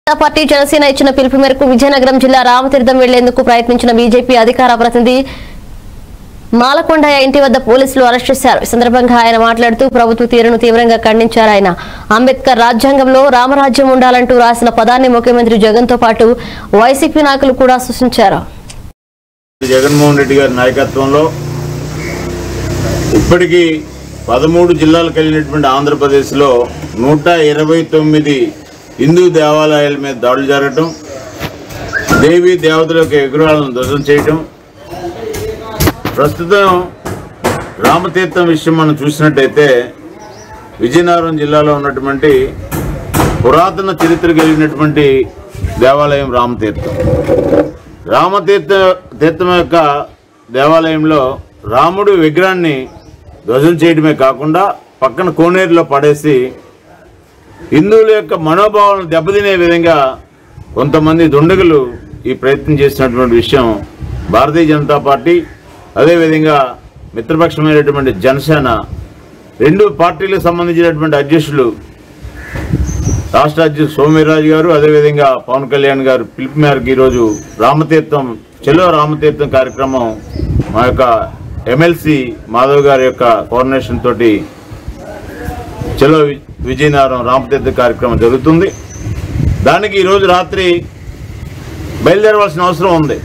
Janata party Janasena ఇచ్చిన పిలుపు మేరకు విజయనగరం జిల్లా రామతీర్థం వెళ్లేందుకు ప్రయత్నించిన బీజేపీ అధికార ప్రతినిధి మాలకొండయ్య ఇంటి వద్ద పోలీసులు అరెస్ట్ చేశారు ఈ సందర్భంగా ఆయన మాట్లాడుతూ ప్రభుత్వ తీరును తీవ్రంగా ఖండించారు ఆయన అంబేద్కర్ రాజ్యాంగంలో రామరాజ్యం ఉండాలంటూ రాసిన పదాన్ని ముఖ్యమంత్రి జగన్ తో పాటు వైసీపీ నాయకులు కూడా సూచించారు జగన్మోహన్ రెడ్డి గారి నాయకత్వంలో ఇప్పటికీ పదమూడు జిల్లాలకు వెళ్ళినటువంటి ఆంధ్రప్రదేశ్లో నూట ఇరవై తొమ్మిది హిందూ దేవాలయాల మీద దాడులు జరగటం దేవీ దేవతలకు ఎగురాలను ధ్వజం చేయటం ప్రస్తుతం రామతీర్థం విషయం మనం చూసినట్టయితే విజయనగరం జిల్లాలో ఉన్నటువంటి పురాతన చరిత్ర కలిగినటువంటి దేవాలయం రామతీర్థం రామతీర్థ తీర్థం యొక్క దేవాలయంలో రాముడు విగ్రహాన్ని ధ్వజం చేయడమే కాకుండా పక్కన కోనేరులో పడేసి హిందువుల యొక్క మనోభావాలను దెబ్బతినే విధంగా కొంతమంది దుండగులు ఈ ప్రయత్నం చేసినటువంటి విషయం భారతీయ జనతా పార్టీ అదేవిధంగా మిత్రపక్షమైనటువంటి జనసేన రెండు పార్టీలకు సంబంధించినటువంటి అధ్యక్షులు రాష్ట్ర అధ్యక్షుడు సోమవీర్రాజు గారు అదేవిధంగా పవన్ కళ్యాణ్ గారు పిలుపు మేరకు ఈరోజు రామతీర్థం చెలో రామతీర్థం కార్యక్రమం మా యొక్క ఎమ్మెల్సీ మాధవ్ గారి యొక్క కోఆర్డినేషన్ తోటి చెలో వి- విజయనగరం రామతీర్థ కార్యక్రమం జరుగుతుంది దానికి ఈరోజు రాత్రి బయలుదేరవలసిన అవసరం ఉంది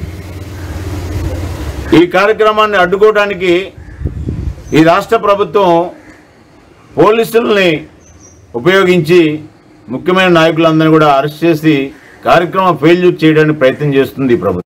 ఈ కార్యక్రమాన్ని అడ్డుకోవడానికి ఈ రాష్ట్ర ప్రభుత్వం పోలీసుల్ని ఉపయోగించి ముఖ్యమైన నాయకులందరినీ కూడా అరెస్ట్ చేసి కార్యక్రమం ఫెయిల్యూర్ చేయడానికి ప్రయత్నం చేస్తుంది ఈ ప్రభుత్వం